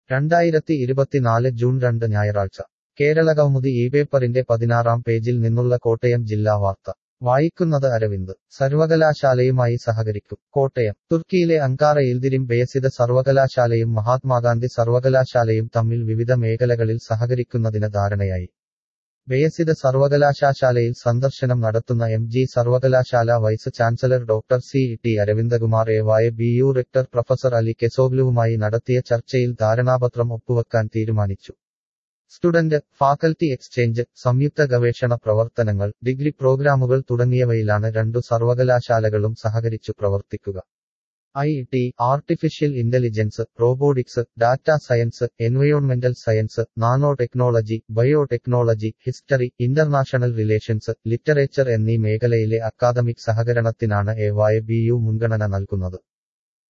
രണ്ടായിരത്തി ഇരുപത്തിനാല് ജൂൺ രണ്ട് ഞായറാഴ്ച കേരളകൗമുദി ഈ പേപ്പറിന്റെ പതിനാറാം പേജിൽ നിന്നുള്ള കോട്ടയം ജില്ലാ വാർത്ത വായിക്കുന്നത് അരവിന്ദ് സർവകലാശാലയുമായി സഹകരിക്കും കോട്ടയം തുർക്കിയിലെ അങ്കാറയിൽ ദിരിം ബേസിത സർവകലാശാലയും മഹാത്മാഗാന്ധി സർവകലാശാലയും തമ്മിൽ വിവിധ മേഖലകളിൽ സഹകരിക്കുന്നതിന് ധാരണയായി ബേസിത സർവകലാശാലയിൽ സന്ദർശനം നടത്തുന്ന എം ജി സർവകലാശാല vice chancellor doctor C T Aravindakumar A Y B U rector professor Ali കെസോഗ്ലുവുമായി നടത്തിയ ചർച്ചയിൽ ധാരണാപത്രം ഒപ്പുവെക്കാൻ തീരുമാനിച്ചു സ്റ്റുഡന്റ് ഫാക്കൽറ്റി എക്സ്ചേഞ്ച് സംയുക്ത ഗവേഷണ പ്രവർത്തനങ്ങൾ ഡിഗ്രി പ്രോഗ്രാമുകൾ തുടങ്ങിയവയിലാണ് രണ്ടു സർവകലാശാലകളും സഹകരിച്ചു പ്രവർത്തിക്കുക I T artificial intelligence robotics data science എൻവയോൺമെന്റൽ science nano technology biotechnology history international relations literature എന്നീ മേഖലയിലെ അക്കാദമിക് സഹകരണത്തിനാണ് എ വായ ബി യു മുൻഗണന നൽകുന്നത്